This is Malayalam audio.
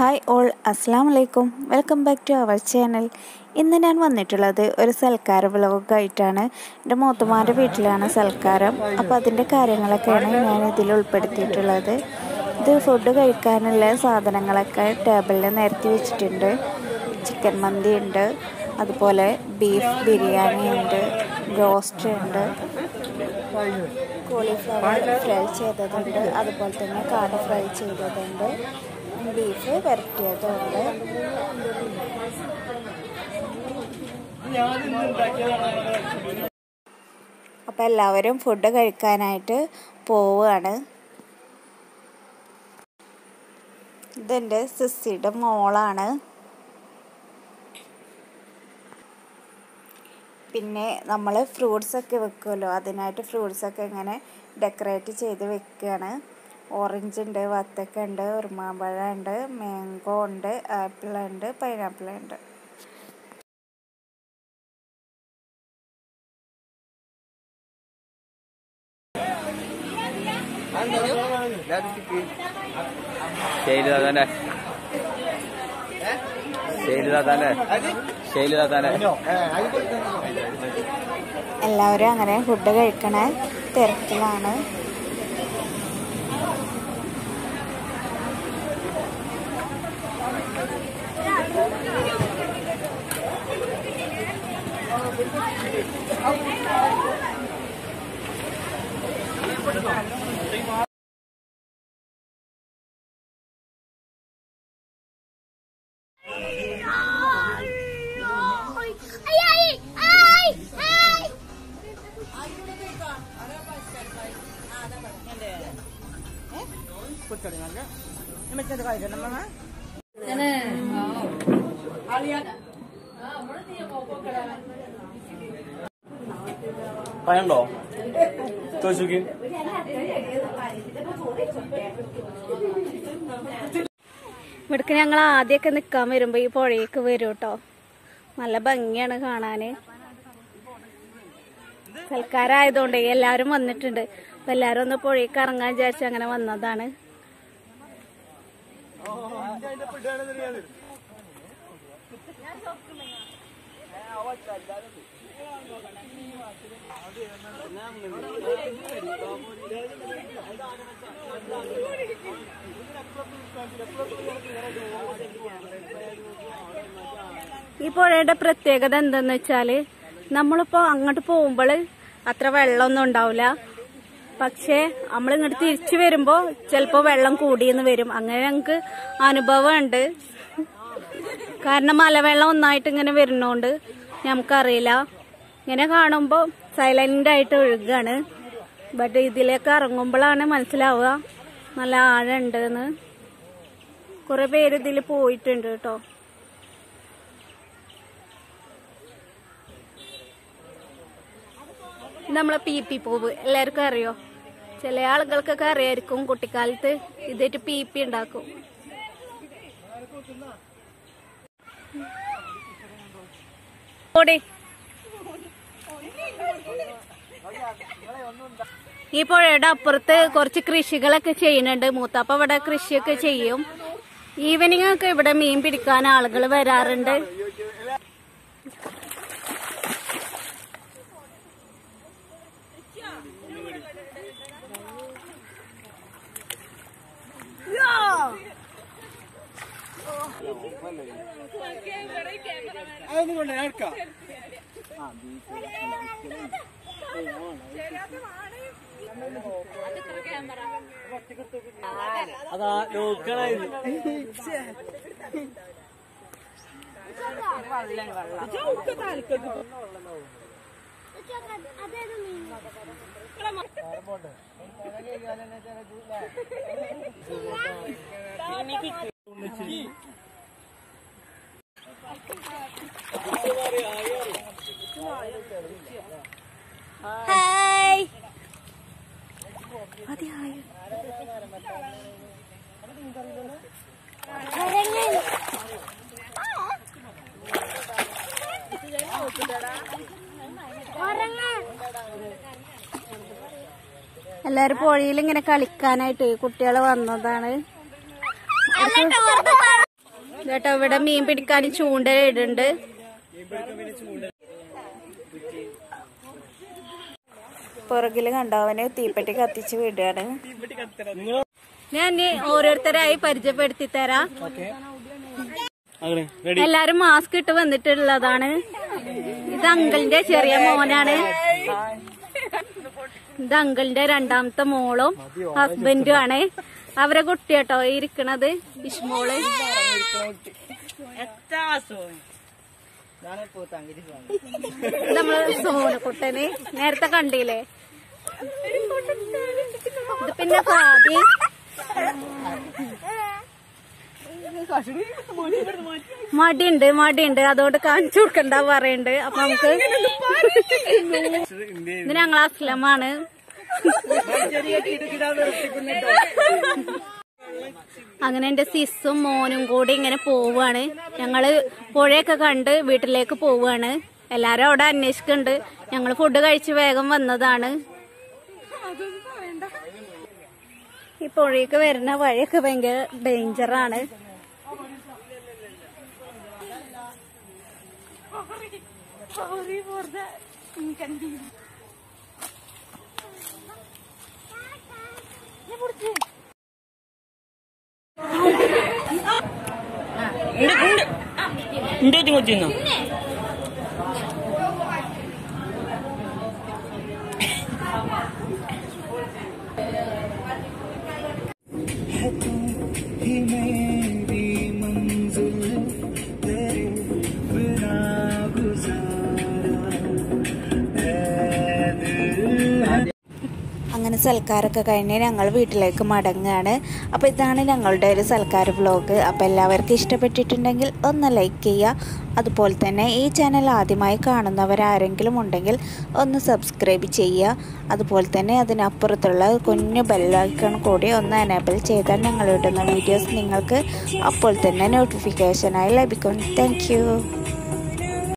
ഹായ് ഓൾ അസ്സാം വലൈക്കും welcome back to our channel ഇന്ന് ഞാൻ വന്നിട്ടുള്ളത് ഒരു സൽക്കാര വ്ലോഗായിട്ടാണ് എൻ്റെ മൂത്തുമാരുടെ വീട്ടിലാണ് സൽക്കാരം അപ്പോൾ അതിൻ്റെ കാര്യങ്ങളൊക്കെയാണ് ഞാൻ ഇതിൽ ഉൾപ്പെടുത്തിയിട്ടുള്ളത് ഇത് ഫുഡ് കഴിക്കാനുള്ള സാധനങ്ങളൊക്കെ ടേബിളിൽ നിരത്തി വെച്ചിട്ടുണ്ട് ചിക്കൻ മന്തി ഉണ്ട് അതുപോലെ ബീഫ് ബിരിയാണി ഉണ്ട് ബ്രോസ്റ്റ് ഉണ്ട് കോളിഫ്ലവർ ഫ്രൈ ചെയ്തതുണ്ട് അതുപോലെ തന്നെ കാട ഫ്രൈ ചെയ്തതുണ്ട് ബീഫ് വരട്ടിയതുണ്ട് അപ്പം എല്ലാവരും ഫുഡ് കഴിക്കാനായിട്ട് പോവുകയാണ് ഇതെൻ്റെ സിസ്സിയുടെ മോളാണ് പിന്നെ നമ്മൾ ഫ്രൂട്ട്സൊക്കെ വെക്കുമല്ലോ അതിനായിട്ട് ഫ്രൂട്ട്സൊക്കെ ഇങ്ങനെ ഡെക്കറേറ്റ് ചെയ്ത് വെക്കുകയാണ് ഓറഞ്ച് ഉണ്ട് വത്തക്ക ഉണ്ട് ഉറുമാമ്പഴം ഉണ്ട് മാംഗോ ഉണ്ട് ആപ്പിൾ ഉണ്ട് പൈനാപ്പിൾ ഉണ്ട് ശൈലതാതാനെ ശൈലതാതാനെ ശൈലതാതാനെ എല്ലാവരും അങ്ങനെ ഫുഡ് കഴിക്കണ തിരക്കിലാണ് Ay, ay, ay, ay. പഴണ്ടോ ചോദിച്ചോക്കി ഇവിടേക്ക് ഞങ്ങൾ ആദ്യമൊക്കെ നിൽക്കാൻ വരുമ്പോൾ ഈ പുഴയൊക്കെ വരും കേട്ടോ നല്ല ഭംഗിയാണ് കാണാൻ സൽക്കാരായതുകൊണ്ട് എല്ലാവരും വന്നിട്ടുണ്ട് അപ്പം എല്ലാവരും ഒന്ന് പുഴയ്ക്ക് ഇറങ്ങാൻ വിചാരിച്ച് അങ്ങനെ വന്നതാണ് ഈ പുഴയുടെ പ്രത്യേകത എന്തെന്ന് വെച്ചാല് നമ്മളിപ്പോ അങ്ങോട്ട് പോകുമ്പോൾ അത്ര വെള്ളമൊന്നും ഉണ്ടാവില്ല പക്ഷേ നമ്മൾ ഇങ്ങോട്ട് തിരിച്ചു വരുമ്പോ ചിലപ്പോ വെള്ളം കൂടിയെന്ന് വരും അങ്ങനെ ഞങ്ങക്ക് അനുഭവമുണ്ട് കാരണം മലവെള്ളം ഒന്നായിട്ട് ഇങ്ങനെ വരുന്നോണ്ട് നമുക്കറിയില്ല ഇങ്ങനെ കാണുമ്പോ സൈലന്റ് ആയിട്ട് ഒഴുകാണ് ബട്ട് ഇതിലേക്ക് ഇറങ്ങുമ്പോഴാണ് മനസ്സിലാവുക നല്ല ആഴമുണ്ടെന്ന് കുറെ പേര് ഇതിൽ പോയിട്ടുണ്ട് കേട്ടോ നമ്മളെ പി പി പൂവ് എല്ലാവർക്കും അറിയോ ചില ആളുകൾക്കൊക്കെ അറിയായിരിക്കും കുട്ടിക്കാലത്ത് ഇതായിട്ട് പി പി ഉണ്ടാക്കും ഓടി ഈ പുഴയുടെ അപ്പുറത്ത് കുറച്ച് കൃഷികളൊക്കെ ചെയ്യുന്നുണ്ട് മൂത്താപ്പ ഇവിടെ കൃഷിയൊക്കെ ചെയ്യും ഈവനിങ് ഒക്കെ ഇവിടെ മീൻ പിടിക്കാൻ ആളുകൾ വരാറുണ്ട് അതാ നോക്കണായിരുന്നു അതേത് മീൻ ഹായ് എല്ലാരും പുഴയിൽ ഇങ്ങനെ കളിക്കാനായിട്ട് കുട്ടികൾ വന്നതാണ് കേട്ടോ ഇവിടെ മീൻ പിടിക്കാൻ ചൂണ്ട ഇടുന്നുണ്ട് പുറകിൽ കണ്ടവന് തീപ്പെട്ടി കത്തിച്ച് വിടുകയാണ് ഞാൻ ഇനി ഓരോരുത്തരായി പരിചയപ്പെടുത്തി തരാം എല്ലാരും മാസ്ക് ഇട്ട് വന്നിട്ടുള്ളതാണ് ഇത് അങ്കിളിന്റെ ചെറിയ മോനാണ് ഇത് അങ്കിളിന്റെ രണ്ടാമത്തെ മോളും ഹസ്ബൻഡും ആണ് അവരെ കുട്ടി കേട്ടോ ഇരിക്കണത് ഇഷ്മോള് ഇത് നമ്മള് സോനക്കുട്ടന് നേരത്തെ കണ്ടില്ലേ ഇത് പിന്നെ പാതി മടിയുണ്ട് മടിയുണ്ട് അതുകൊണ്ട് കാണിച്ചു കൊടുക്കണ്ട പറയുന്നുണ്ട് അപ്പൊ നമുക്ക് ഇത് ഞങ്ങൾ അസ്ലമാണ് അങ്ങനെ എന്റെ സിസും മോനും കൂടി ഇങ്ങനെ പോവാണ് ഞങ്ങള് പുഴയൊക്കെ കണ്ട് വീട്ടിലേക്ക് പോവാണ് എല്ലാരും അവിടെ അന്വേഷിക്കുന്നുണ്ട് ഞങ്ങൾ ഫുഡ് കഴിച്ച് വേഗം വന്നതാണ് ഈ പുഴയ്ക്ക് വരുന്ന വഴിയൊക്കെ ഭയങ്കര ഡേഞ്ചറാണ് അങ്ങനെ സൽക്കാരമൊക്കെ കഴിഞ്ഞ് ഞങ്ങൾ വീട്ടിലേക്ക് മടങ്ങുകയാണ് അപ്പോൾ ഇതാണ് ഞങ്ങളുടെ ഒരു സൽക്കാര വ്ലോഗ് അപ്പോൾ എല്ലാവർക്കും ഇഷ്ടപ്പെട്ടിട്ടുണ്ടെങ്കിൽ ഒന്ന് ലൈക്ക് ചെയ്യുക അതുപോലെ തന്നെ ഈ ചാനൽ ആദ്യമായി കാണുന്നവരാരെങ്കിലും ഉണ്ടെങ്കിൽ ഒന്ന് സബ്സ്ക്രൈബ് ചെയ്യുക അതുപോലെ തന്നെ അതിനപ്പുറത്തുള്ള കുഞ്ഞു ബെല്ലൈക്കൺ കൂടി ഒന്ന് എനേബിൾ ചെയ്താൽ ഞങ്ങൾ ഇടുന്ന വീഡിയോസ് നിങ്ങൾക്ക് അപ്പോൾ തന്നെ നോട്ടിഫിക്കേഷനായി ലഭിക്കും താങ്ക്